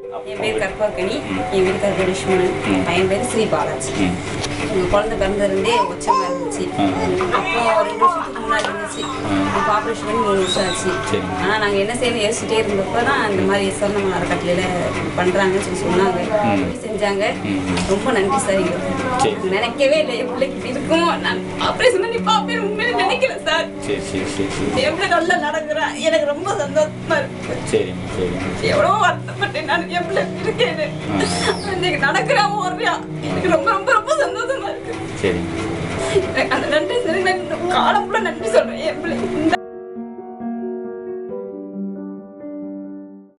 என் பேர் கற்பகனி என் வீட்டுக்கார் பேர் விஷ்ணுவன் என் பேர் ஸ்ரீ பாலாஜி ம். எங்க குழந்தை பிறந்ததுலேருந்தே உச்சமாக இருந்துச்சு அப்போ ரெண்டு வருஷத்துக்கு முன்னாடி இருந்துச்சு இப்போ ஆப்ரேஷன் பண்ணி மூணு வருஷம் ஆச்சு சரி. ஆனால் நாங்கள் என்ன செய்யணும் யோசிச்சுட்டே இருந்தப்போ தான் இந்த மாதிரி சொர்ணம் அறக்கட்டளையில் பண்ணுறாங்கன்னு சொல்லி சொன்னாங்க செஞ்சாங்க ரொம்ப நன்றி சார் சரி. எங்களுக்கு நினைக்கவே இல்லை என் பிள்ளைக்கு இப்படி இருக்கும் நான் ஆப்ரேஷன் பண்ணி பார்ப்பேன் உண்மையிலே நினைக்கல சார் சரி சரி சரி சரி என் பிள்ளை நல்லா நடக்கிறேன் எனக்கு ரொம்ப சந்தோஷமா இருக்கு சரிம்மா சரிம்மா எவ்வளோ வருத்தப்பட்டேன் நான் என் பிள்ளை இருக்கேன்னு இன்னைக்கு நடக்கிறான் ஓடுறியா எனக்கு ரொம்ப ரொம்ப ரொம்ப சந்தோஷமா இருக்கு சரிம்மா எனக்கு அந்த நன்றி சரி நான் காலம் கூட நன்றி சொல்றேன் என் பிள்ளை இந்த